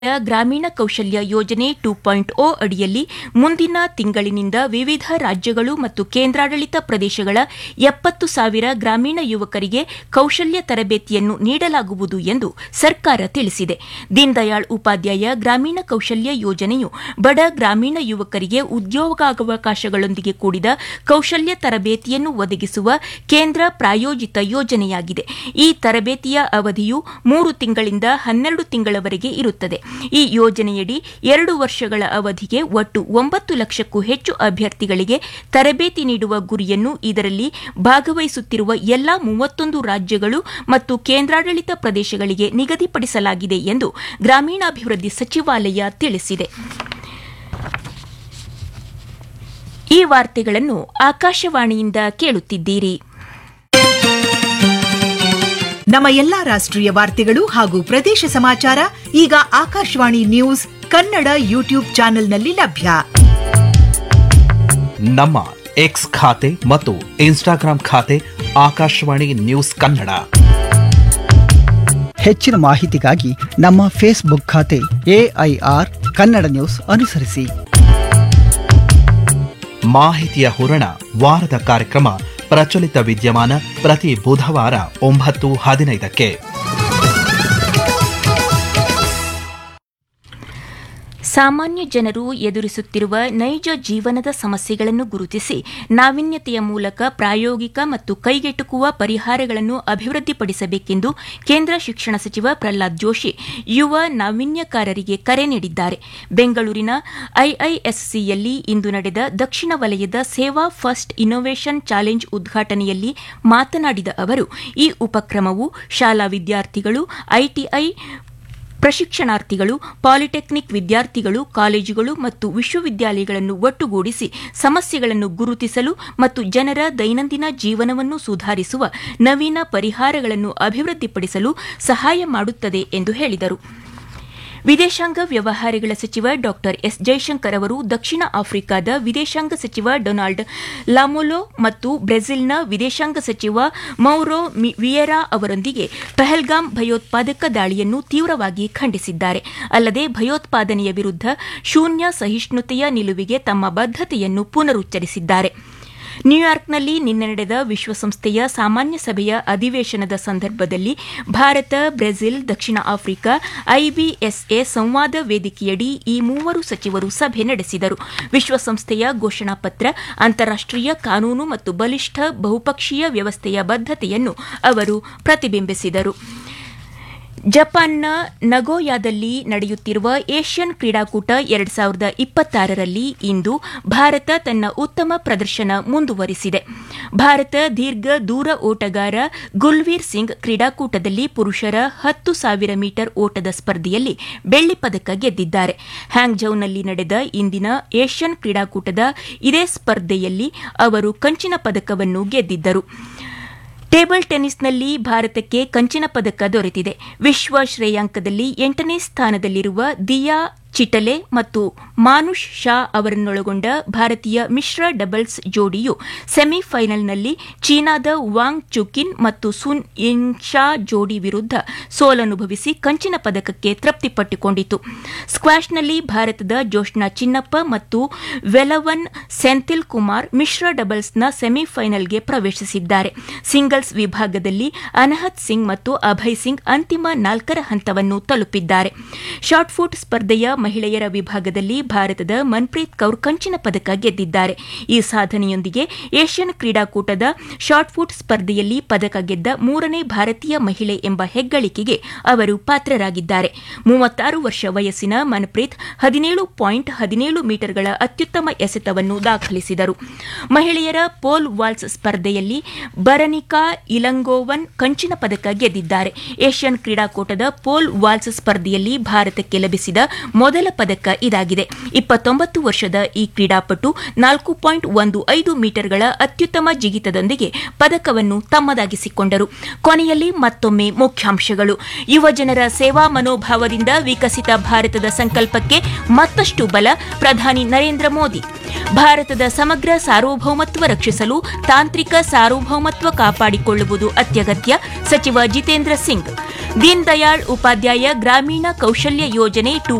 ಗ್ರಾಮೀಣ ಕೌಶಲ್ಯ ಯೋಜನೆ ಟು ಪಾಯಿಂಟ್ ಓ ಅಡಿಯಲ್ಲಿ ಮುಂದಿನ ತಿಂಗಳಿನಿಂದ ವಿವಿಧ ರಾಜ್ಯಗಳು ಮತ್ತು ಕೇಂದ್ರಾಡಳಿತ ಪ್ರದೇಶಗಳ ಎಪ್ಪತ್ತು ಸಾವಿರ ಗ್ರಾಮೀಣ ಯುವಕರಿಗೆ ಕೌಶಲ್ಯ ತರಬೇತಿಯನ್ನು ನೀಡಲಾಗುವುದು ಎಂದು ಸರ್ಕಾರ ತಿಳಿಸಿದೆ ದೀನ್ದಯಾಳ್ ಉಪಾಧ್ಯಾಯ ಗ್ರಾಮೀಣ ಕೌಶಲ್ಯ ಯೋಜನೆಯು ಬಡ ಗ್ರಾಮೀಣ ಯುವಕರಿಗೆ ಉದ್ಯೋಗಾವಕಾಶಗಳೊಂದಿಗೆ ಕೂಡಿದ ಕೌಶಲ್ಯ ತರಬೇತಿಯನ್ನು ಒದಗಿಸುವ ಕೇಂದ್ರ ಪ್ರಾಯೋಜಿತ ಯೋಜನೆಯಾಗಿದೆ ಈ ತರಬೇತಿಯ ಅವಧಿಯು ಮೂರು ತಿಂಗಳಿಂದ ಹನ್ನೆರಡು ತಿಂಗಳವರೆಗೆ ಇರುತ್ತದೆ ಈ ಯೋಜನೆಯಡಿ ಎರಡು ವರ್ಷಗಳ ಅವಧಿಗೆ ಒಟ್ಟು ಒಂಬತ್ತು ಲಕ್ಷಕ್ಕೂ ಹೆಚ್ಚು ಅಭ್ಯರ್ಥಿಗಳಿಗೆ ತರಬೇತಿ ನೀಡುವ ಗುರಿಯನ್ನು ಇದರಲ್ಲಿ ಭಾಗವಹಿಸುತ್ತಿರುವ ಎಲ್ಲಾ ಮೂವತ್ತೊಂದು ರಾಜ್ಯಗಳು ಮತ್ತು ಕೇಂದ್ರಾಡಳಿತ ಪ್ರದೇಶಗಳಿಗೆ ನಿಗದಿಪಡಿಸಲಾಗಿದೆ ಎಂದು ಗ್ರಾಮೀಣಾಭಿವೃದ್ಧಿ ಸಚಿವಾಲಯ ತಿಳಿಸಿದೆ ಈ ವಾರ್ತೆಗಳನ್ನು ಆಕಾಶವಾಣಿಯಿಂದ ಕೇಳುತ್ತಿದ್ದೀರಿ ನಮ್ಮ ಎಲ್ಲಾ ರಾಷ್ಟ್ರೀಯ ವಾರ್ತೆಗಳು ಹಾಗೂ ಪ್ರದೇಶ ಸಮಾಚಾರ ಈಗ ಆಕಾಶವಾಣಿ ನ್ಯೂಸ್ ಕನ್ನಡ ಯೂಟ್ಯೂಬ್ ಚಾನೆಲ್ನಲ್ಲಿ ಲಭ್ಯ ನಮ್ಮ ಎಕ್ಸ್ ಖಾತೆ ಮತ್ತು ಇನ್ಸ್ಟಾಗ್ರಾಂ ಖಾತೆ ಆಕಾಶವಾಣಿ ನ್ಯೂಸ್ ಕನ್ನಡ ಹೆಚ್ಚಿನ ಮಾಹಿತಿಗಾಗಿ ನಮ್ಮ ಫೇಸ್ಬುಕ್ ಖಾತೆ ಎಐಆರ್ ಕನ್ನಡ ನ್ಯೂಸ್ ಅನುಸರಿಸಿ ಮಾಹಿತಿಯ ಹೂರಣ ವಾರದ ಕಾರ್ಯಕ್ರಮ ಪ್ರಚಲಿತ ವಿದ್ಯಮಾನ ಪ್ರತಿ ಬುಧವಾರ ಒಂಬತ್ತು ಹದಿನೈದಕ್ಕೆ ಸಾಮಾನ್ಯ ಜನರು ಎದುರಿಸುತ್ತಿರುವ ನೈಜ ಜೀವನದ ಸಮಸ್ಯೆಗಳನ್ನು ಗುರುತಿಸಿ ನಾವೀನ್ಯತೆಯ ಮೂಲಕ ಪ್ರಾಯೋಗಿಕ ಮತ್ತು ಕೈಗೆಟುಕುವ ಪರಿಹಾರಗಳನ್ನು ಅಭಿವೃದ್ಧಿಪಡಿಸಬೇಕೆಂದು ಕೇಂದ್ರ ಶಿಕ್ಷಣ ಸಚಿವ ಪ್ರಹ್ಲಾದ್ ಜೋಶಿ ಯುವ ನಾವೀನ್ಯಕಾರರಿಗೆ ಕರೆ ನೀಡಿದ್ದಾರೆ ಬೆಂಗಳೂರಿನ ಐಐಎಸ್ಸಿಯಲ್ಲಿ ಇಂದು ನಡೆದ ದಕ್ಷಿಣ ವಲಯದ ಸೇವಾ ಫಸ್ಟ್ ಇನ್ನೋವೇಷನ್ ಚಾಲೆಂಜ್ ಉದ್ಘಾಟನೆಯಲ್ಲಿ ಮಾತನಾಡಿದ ಅವರು ಈ ಉಪಕ್ರಮವು ಶಾಲಾ ವಿದ್ಯಾರ್ಥಿಗಳು ಐಟಿಐ ಪ್ರಶಿಕ್ಷಣಾರ್ಥಿಗಳು ಪಾಲಿಟೆಕ್ನಿಕ್ ವಿದ್ಯಾರ್ಥಿಗಳು ಕಾಲೇಜುಗಳು ಮತ್ತು ವಿಶ್ವವಿದ್ಯಾಲಯಗಳನ್ನು ಒಟ್ಟುಗೂಡಿಸಿ ಸಮಸ್ಯೆಗಳನ್ನು ಗುರುತಿಸಲು ಮತ್ತು ಜನರ ದೈನಂದಿನ ಜೀವನವನ್ನು ಸುಧಾರಿಸುವ ನವೀನ ಪರಿಹಾರಗಳನ್ನು ಅಭಿವೃದ್ಧಿಪಡಿಸಲು ಸಹಾಯ ಮಾಡುತ್ತದೆ ಎಂದು ಹೇಳಿದರು ವಿದೇಶಾಂಗ ವ್ಯವಹಾರಗಳ ಸಚಿವ ಡಾ ಎಸ್ ಜೈಶಂಕರ್ ಅವರು ದಕ್ಷಿಣ ಆಫ್ರಿಕಾದ ವಿದೇಶಾಂಗ ಸಚಿವ ಡೊನಾಲ್ಡ್ ಲಾಮೊಲೊ ಮತ್ತು ಬ್ರೆಜಿಲ್ನ ವಿದೇಶಾಂಗ ಸಚಿವ ಮೌರೋ ವಿಯೆರಾ ಅವರೊಂದಿಗೆ ಪಹಲ್ಗಾಮ್ ಭಯೋತ್ಪಾದಕ ದಾಳಿಯನ್ನು ತೀವ್ರವಾಗಿ ಖಂಡಿಸಿದ್ದಾರೆ ಅಲ್ಲದೆ ಭಯೋತ್ಪಾದನೆಯ ವಿರುದ್ಧ ಶೂನ್ಯ ಸಹಿಷ್ಣುತೆಯ ನಿಲುವಿಗೆ ತಮ್ಮ ಬದ್ದತೆಯನ್ನು ಪುನರುಚ್ಚರಿಸಿದ್ದಾರೆ ನ್ಯೂಯಾರ್ಕ್ನಲ್ಲಿ ನಿನ್ನೆ ನಡೆದ ವಿಶ್ವಸಂಸ್ಥೆಯ ಸಾಮಾನ್ಯ ಸಭೆಯ ಅಧಿವೇಶನದ ಸಂದರ್ಭದಲ್ಲಿ ಭಾರತ ಬ್ರೆಜಿಲ್ ದಕ್ಷಿಣ ಆಫ್ರಿಕಾ ಐಬಿಎಸ್ಎ ಸಂವಾದ ವೇದಿಕೆಯಡಿ ಈ ಮೂವರು ಸಚಿವರು ಸಭೆ ನಡೆಸಿದರು ವಿಶ್ವಸಂಸ್ಥೆಯ ಘೋಷಣಾ ಪತ್ರ ಅಂತಾರಾಷ್ಟೀಯ ಕಾನೂನು ಮತ್ತು ಬಲಿಷ್ಠ ಬಹುಪಕ್ಷೀಯ ವ್ಯವಸ್ಥೆಯ ಬದ್ದತೆಯನ್ನು ಅವರು ಪ್ರತಿಬಿಂಬಿಸಿದರು ಜಪಾನ್ನ ನಗೋಯಾದಲ್ಲಿ ನಡೆಯುತ್ತಿರುವ ಏಷ್ಯನ್ ಕ್ರೀಡಾಕೂಟ ಎರಡ್ ಸಾವಿರದ ಇಪ್ಪತ್ತಾರರಲ್ಲಿ ಇಂದು ಭಾರತ ತನ್ನ ಉತ್ತಮ ಪ್ರದರ್ಶನ ಮುಂದುವರಿಸಿದೆ ಭಾರತ ದೀರ್ಘ ದೂರ ಓಟಗಾರ ಗುಲ್ವೀರ್ ಸಿಂಗ್ ಕ್ರೀಡಾಕೂಟದಲ್ಲಿ ಪುರುಷರ ಹತ್ತು ಸಾವಿರ ಮೀಟರ್ ಓಟದ ಸ್ಪರ್ಧೆಯಲ್ಲಿ ಬೆಳ್ಳಿ ಪದಕ ಗೆದ್ದಿದ್ದಾರೆ ಹ್ಯಾಂಗ್ಜೌನಲ್ಲಿ ನಡೆದ ಇಂದಿನ ಏಷ್ಯನ್ ಕ್ರೀಡಾಕೂಟದ ಇದೇ ಸ್ಪರ್ಧೆಯಲ್ಲಿ ಅವರು ಕಂಚಿನ ಪದಕವನ್ನು ಗೆದ್ದಿದ್ದರು ಟೇಬಲ್ ಟೆನ್ನಿಸ್ನಲ್ಲಿ ಭಾರತಕ್ಕೆ ಕಂಚಿನ ಪದಕ ದೊರೆತಿದೆ ವಿಶ್ವ ಶ್ರೇಯಾಂಕದಲ್ಲಿ ಎಂಟನೇ ಸ್ಥಾನದಲ್ಲಿರುವ ದಿಯಾ ಚಿಟಲೆ ಮತ್ತು ಮಾನುಷ್ ಶಾ ಅವರನ್ನೊಳಗೊಂಡ ಭಾರತೀಯ ಮಿಶ್ರ ಡಬಲ್ಸ್ ಜೋಡಿಯು ಸೆಮಿಫೈನಲ್ನಲ್ಲಿ ಚೀನಾದ ವಾಂಗ್ ಚುಕಿನ್ ಮತ್ತು ಸುನ್ ಇನ್ಶಾ ಜೋಡಿ ವಿರುದ್ಧ ಸೋಲನುಭವಿಸಿ ಕಂಚಿನ ಪದಕಕ್ಕೆ ತೃಪ್ತಿಪಟ್ಟುಕೊಂಡಿತು ಸ್ಕ್ವಾಷ್ನಲ್ಲಿ ಭಾರತದ ಜೋಷ್ನಾ ಚಿನ್ನಪ್ಪ ಮತ್ತು ವೆಲವನ್ ಸೆಂಥಿಲ್ ಕುಮಾರ್ ಮಿಶ್ರ ಡಬಲ್ಸ್ನ ಸೆಮಿಫೈನಲ್ಗೆ ಪ್ರವೇಶಿಸಿದ್ದಾರೆ ಸಿಂಗಲ್ಸ್ ವಿಭಾಗದಲ್ಲಿ ಅನಹತ್ ಸಿಂಗ್ ಮತ್ತು ಅಭಯ್ ಸಿಂಗ್ ಅಂತಿಮ ನಾಲ್ಕರ ಹಂತವನ್ನು ತಲುಪಿದ್ದಾರೆ ಶಾಟ್ಫುಟ್ ಸ್ಪರ್ಧೆಯ ಮಹಿಳೆಯರ ವಿಭಾಗದಲ್ಲಿ ಭಾರತದ ಮನ್ಪ್ರೀತ್ ಕೌರ್ ಕಂಚಿನ ಪದಕ ಗೆದ್ದಿದ್ದಾರೆ ಈ ಸಾಧನೆಯೊಂದಿಗೆ ಏಷ್ಯನ್ ಕ್ರೀಡಾಕೂಟದ ಶಾಟ್ಫುಟ್ ಸ್ಪರ್ಧೆಯಲ್ಲಿ ಪದಕ ಗೆದ್ದ ಮೂರನೇ ಭಾರತೀಯ ಮಹಿಳೆ ಎಂಬ ಹೆಗ್ಗಳಿಕೆಗೆ ಅವರು ಪಾತ್ರರಾಗಿದ್ದಾರೆ ಮೂವತ್ತಾರು ವರ್ಷ ವಯಸ್ಸಿನ ಮನ್ಪ್ರೀತ್ ಹದಿನೇಳು ಪಾಯಿಂಟ್ ಹದಿನೇಳು ಮೀಟರ್ಗಳ ಅತ್ಯುತ್ತಮ ಎಸೆತವನ್ನು ದಾಖಲಿಸಿದರು ಮಹಿಳೆಯರ ಪೋಲ್ ವಾಲ್ಸ್ ಸ್ಪರ್ಧೆಯಲ್ಲಿ ಬರನಿಕಾ ಇಲಂಗೋವನ್ ಕಂಚಿನ ಪದಕ ಗೆದ್ದಿದ್ದಾರೆ ಏಷ್ಯನ್ ಕ್ರೀಡಾಕೂಟದ ಪೋಲ್ ವಾಲ್ಸ್ ಸ್ಪರ್ಧೆಯಲ್ಲಿ ಭಾರತಕ್ಕೆ ಲಭಿಸಿದ ಮೊದಲ ಪದಕ ಇದಾಗಿದೆ ಇಪ್ಪತ್ತೊಂಬತ್ತು ವರ್ಷದ ಈ ಕ್ರೀಡಾಪಟು ನಾಲ್ಕು ಪಾಯಿಂಟ್ ಒಂದು ಐದು ಮೀಟರ್ಗಳ ಅತ್ಯುತ್ತಮ ಜಿಗಿತದೊಂದಿಗೆ ಪದಕವನ್ನು ತಮ್ಮದಾಗಿಸಿಕೊಂಡರು ಕೊನೆಯಲ್ಲಿ ಮತ್ತೊಮ್ಮೆ ಮುಖ್ಯಾಂಶಗಳು ಯುವ ಜನರ ಸೇವಾ ಮನೋಭಾವದಿಂದ ವಿಕಸಿತ ಭಾರತದ ಸಂಕಲ್ಪಕ್ಕೆ ಮತ್ತಷ್ಟು ಬಲ ಪ್ರಧಾನಿ ನರೇಂದ್ರ ಮೋದಿ ಭಾರತದ ಸಮಗ್ರ ಸಾರ್ವಭೌಮತ್ವ ರಕ್ಷಿಸಲು ತಾಂತ್ರಿಕ ಸಾರ್ವಭೌಮತ್ವ ಕಾಪಾಡಿಕೊಳ್ಳುವುದು ಅತ್ಯಗತ್ಯ ಸಚಿವ ಜಿತೇಂದ್ರ ಸಿಂಗ್ ದೀನ್ ದಯಾಳ್ ಉಪಾಧ್ಯಾಯ ಗ್ರಾಮೀಣ ಕೌಶಲ್ಯ ಯೋಜನೆ ಟು